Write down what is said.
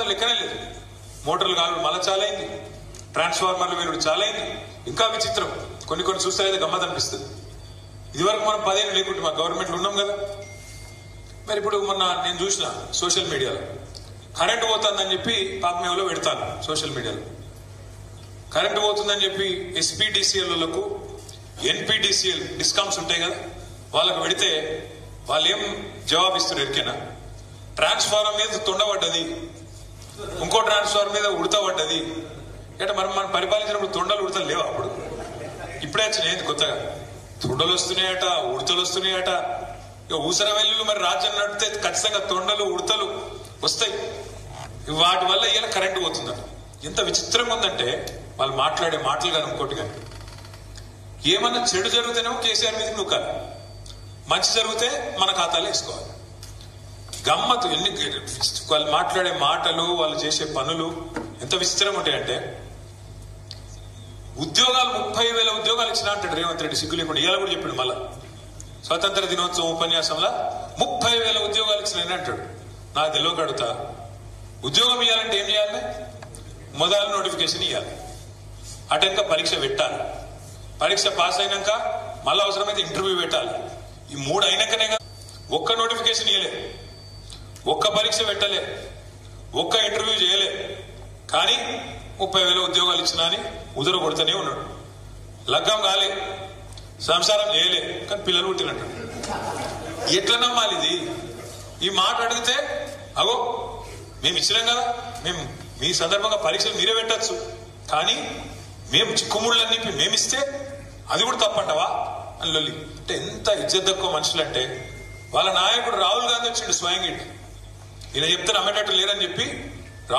మాత్రం లెక్కనే లేదు మోటార్లు కాలు మళ్ళా చాలైంది ట్రాన్స్ఫార్మర్లు వేరుడు చాలైంది ఇంకా విచిత్రం కొన్ని కొన్ని చూస్తే అయితే గమ్మత్ అనిపిస్తుంది ఇదివరకు మనం పదేళ్ళు లేకుంటే మా గవర్నమెంట్లో ఉన్నాం కదా మరి ఇప్పుడు మొన్న నేను చూసిన సోషల్ మీడియాలో కరెంటు పోతుందని చెప్పి పాపమేవలో పెడతాను సోషల్ మీడియాలో కరెంటు పోతుందని చెప్పి ఎస్పీడీసీఎల్లకు ఎన్పీడీసీఎల్ డిస్కౌంట్స్ ఉంటాయి కదా వాళ్ళకు పెడితే వాళ్ళు ఏం జవాబు ఇస్తారు ఎరికేనా ట్రాన్స్ఫార్మర్ మీద తొండబడ్డది ఇంకో ట్రాన్స్ఫార్మర్ మీద ఉడత పడ్డది అంటే మరి మనం పరిపాలించినప్పుడు తొండలు ఉడతలు లేవు అప్పుడు ఇప్పుడే వచ్చినాయి ఏంది కొత్తగా తొండలు వస్తున్నాయట ఉడతలు వస్తున్నాయట ఇక ఊసర వెల్లులు మరి రాజ్యం నడిపితే ఖచ్చితంగా తొండలు ఉడతలు వస్తాయి వాటి వల్ల ఇలా కరెంటు పోతుందట ఎంత విచిత్రంగా ఉందంటే వాళ్ళు మాట్లాడే మాటలు కానీ ఇంకోటి కానీ ఏమన్నా చెడు జరిగితేనేమో కేసీఆర్ మీద నూకాలి మంచి జరిగితే మన ఖాతాలో వేసుకోవాలి గమ్మత్తు ఎన్ని వాళ్ళు మాట్లాడే మాటలు వాళ్ళు చేసే పనులు ఎంత విచిత్రంగా ఉంటాయంటే ఉద్యోగాలు ముప్పై వేల ఉద్యోగాలు ఇచ్చిన అంటాడు రేవంత్ రెడ్డి సిగ్గు లేకుండా ఇవాళ కూడా చెప్పాడు మళ్ళా స్వతంత్ర దినోత్సవం ఉపన్యాసంలో ముప్పై వేల ఉద్యోగాలు ఇచ్చిన అంటాడు నాకు తెలియక అడుగుతా ఉద్యోగం ఇవ్వాలంటే ఏం చేయాలి మొదలు నోటిఫికేషన్ ఇవ్వాలి అటెంక పరీక్ష పెట్టాలి పరీక్ష పాస్ అయినాక మళ్ళీ అవసరమైతే ఇంటర్వ్యూ పెట్టాలి ఈ మూడు అయినాకనే కదా ఒక్క నోటిఫికేషన్ ఇవ్వలే ఒక్క పరీక్ష పెట్టలే ఒక్క ఇంటర్వ్యూ చేయలే కానీ ముప్పై వేల ఉద్యోగాలు ఇచ్చినా అని ఉదర కొడుతూనే ఉన్నాడు లగ్గం కాలే సంసారం చేయలే కానీ పిల్లలు పుట్టినట్టు ఎట్లా నమ్మాలి ఇది ఈ మాట అడిగితే అగో మేము ఇచ్చినాం కదా మేము మీ సందర్భంగా పరీక్షలు మీరే పెట్టచ్చు కానీ మేము చిక్కుముళ్ళని మేమిస్తే అది కూడా తప్పంటవా అని లొల్లి అంటే ఎంత ఇజ్జత్ తక్కువ మనుషులంటే వాళ్ళ నాయకుడు రాహుల్ గాంధీ వచ్చిండు స్వయంగా ఇంటికి ఈయన చెప్తే నమ్మేటట్టు లేరని చెప్పి